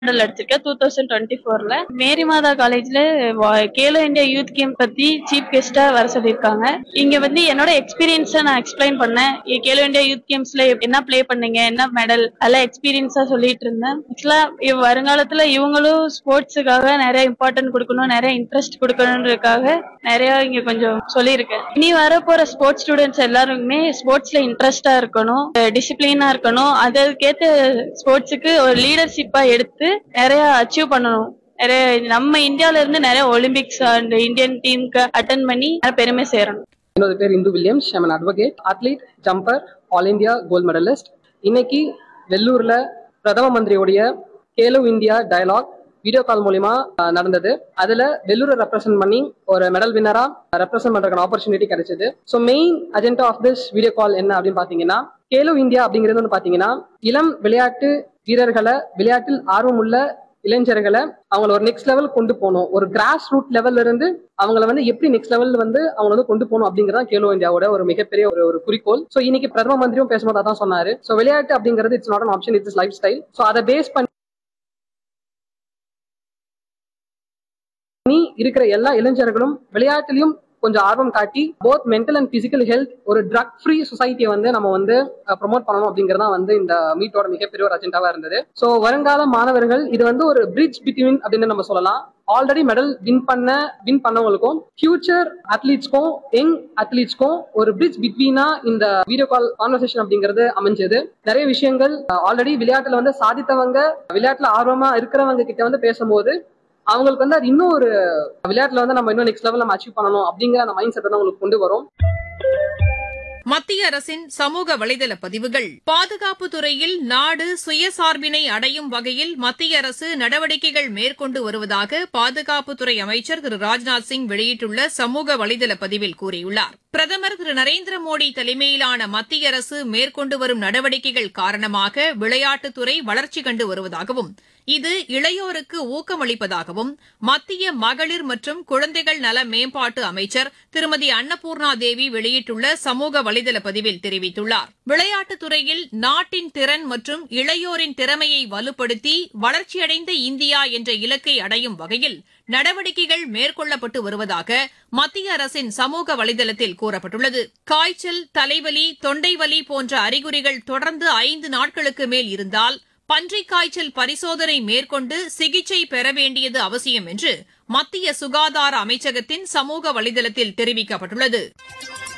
medal அடிச்சிருக்கேன் two thousand twenty ஃபோர்ல Mary Matha காலேஜ்ல கேலோ இந்தியா யூத் கேம் பத்தி சீஃப் கெஸ்டா வர சொல்லியிருக்காங்க இங்க வந்து என்னோட எக்ஸ்பீரியன்ஸை நான் எக்ஸ்பிளைன் பண்ணேன் இ- கேலோ இந்தியா யூத் கேம்ஸ்ல என்ன ப்ளே பண்ணீங்க என்ன மெடல் அதெல்லாம் எக்ஸ்பீரியன்ஸா சொல்லிட்டு இருந்தேன் ஆக்சுவலா வருங்காலத்துல இவங்களும் ஸ்போர்ட்ஸுக்காக நிறைய இம்பார்ட்டன்ட் கொடுக்கணும் நிறைய இன்ட்ரெஸ்ட் கொடுக்கணுன்றதுக்காக நிறைய இங்க கொஞ்சம் சொல்லியிருக்கேன் இனி வர போற ஸ்போர்ட்ஸ் ஸ்டூடெண்ட்ஸ் எல்லாருமே ஸ்போர்ட்ஸ்ல இன்ட்ரெஸ்டா இருக்கணும் டிசிப்ளினா இருக்கணும் அதற்கேத்த ஸ்போர்ட்ஸுக்கு ஒரு லீடர்ஷிப்பா எடுத்து நிறைய அச்சீவ் பண்ணணும் நிறைய நம்ம இந்தியால இருந்து நிறைய ஒலிம்பிக்ஸ் அண்ட் இந்தியன் டீமுக்கு அட்டன் பண்ணி நிறைய பெருமை சேரணும் என்னோட பேர் Indu Williams I'm an advocate athlete jumper all India gold medalist இன்னைக்கு வெள்ளூர்ல பிரதம மந்திரியுடைய Khelo India dialogue video call மூலியமா அஹ், நடந்தது அதுல வெள்ளூரை ரெப்ரசென்ட் பண்ணி ஒரு மெடல் வின்னரா ரெப்ரசென்ட் பண்றதுக்கான ஆப்பர்ச்சுனிட்டி கிடைச்சது so main agenda of this video call என்ன அப்படின்னு பாத்தீங்கன்னா கேலோ இந்தியா அப்படிங்கிறது வந்து பாத்தீங்கன்னா இளம் விளையாட்டு வீரர்களை விளையாட்டில் ஆர்வமுள்ள இளைஞர்களை அவங்கள ஒரு நெக்ஸ்ட் லெவல் கொண்டு போகணும் ஒரு கிராஸ் ரூட் லெவல்ல இருந்து அவங்கள வந்து எப்படி நெக்ஸ்ட் லெவல் வந்து அவங்க வந்து கொண்டு போகணும் அப்படிங்கறத கேலோ இந்தியாவோட ஒரு மிகப்பெரிய ஒரு ஒரு குறிக்கோள் சோ இன்னைக்கு பிரதம மந்திரியும் பேசும்போது அதான் சொன்னாரு சோ விளையாட்டு அப்படிங்கிறது it's not an option it's life style so அதை பேஸ் பண்ணி இருக்கிற எல்லா இளைஞர்களும் விளையாட்டுலயும் கொஞ்சம் ஆர்வம் காட்டி both mental and physical health ஒரு ட்ரக் ஃப்ரீ சொசைட்டியை வந்து நம்ம வந்து ப்ரொமோட் பண்ணணும் அப்படிங்கறதா வந்து இந்த மீட்டோட மிகப்பெரிய ஒரு அஜெண்டாவா இருந்தது சோ வருங்கால மாணவர்கள் இது வந்து ஒரு பிரிட்ஜ் பிட்வீன் அப்படின்னு நம்ம சொல்லலாம் ஆல்ரெடி மெடல் வின் பண்ண வின் பண்ணவங்களுக்கும் ஃபியூச்சர் அத்லீட்ஸ்க்கும் யங் அத்லீட்ஸ்க்கும் ஒரு பிரிட்ஜ் பிட்வீனா இந்த வீடியோ கால் கான்வர்சேஷன் அப்படிங்கிறது அமைஞ்சது நிறைய விஷயங்கள் ஆல்ரெடி விளையாட்டுல வந்து சாதித்தவங்க விளையாட்டுல ஆர்வமா இருக்கிறவங்க கிட்ட வந்து பேசும்போது அவங்களுக்கு வந்து அது இன்னும் ஒரு விளையாட்டுல வந்து நம்ம இன்னும் நெக்ஸ்ட் லெவல் நம்ம அச்சீவ் பண்ணணும் அப்படிங்கிற அந்த மைண்ட் செட் வந்து அவங்களுக்கு கொண்டு வரும் மத்திய அரசின் சமூக வலைதள பதிவுகள் பாதுகாப்பு துறையில் நாடு சுயசார்பினை அடையும் வகையில் மத்திய அரசு நடவடிக்கைகள் மேற்கொண்டு வருவதாக பாதுகாப்புத்துறை அமைச்சர் திரு ராஜ்நாத் சிங் வெளியிட்டுள்ள சமூக வலைதள பதிவில் கூறியுள்ளார் பிரதமர் திரு நரேந்திர மோடி தலைமையிலான மத்திய அரசு மேற்கொண்டு வரும் நடவடிக்கைகள் காரணமாக விளையாட்டுத்துறை வளர்ச்சி கண்டு வருவதாகவும் இது இளையோருக்கு ஊக்கமளிப்பதாகவும் மத்திய மகளிர் மற்றும் குழந்தைகள் நல மேம்பாட்டு அமைச்சர் திருமதி அன்னபூர்ணா தேவி வெளியிட்டுள்ள சமூக வலைதள பதிவில் தெரிவித்துள்ளார் விளையாட்டுத் துறையில் நாட்டின் திறன் மற்றும் இளையோரின் திறமையை வலுப்படுத்தி வளர்ச்சியடைந்த இந்தியா என்ற இலக்கை அடையும் வகையில் நடவடிக்கைகள் மேற்கொள்ளப்பட்டு வருவதாக மத்திய அரசின் சமூக வலைதளத்தில் கூறப்பட்டுள்ளது காய்ச்சல் தலைவலி தொண்டைவலி போன்ற அறிகுறிகள் தொடர்ந்து ஐந்து நாட்களுக்கு மேல் இருந்தால் பன்றிக் காய்ச்சல் பரிசோதனை மேற்கொண்டு சிகிச்சை பெற வேண்டியது அவசியம் என்று மத்திய சுகாதார அமைச்சகத்தின் சமூக வலைதளத்தில் தெரிவிக்கப்பட்டுள்ளது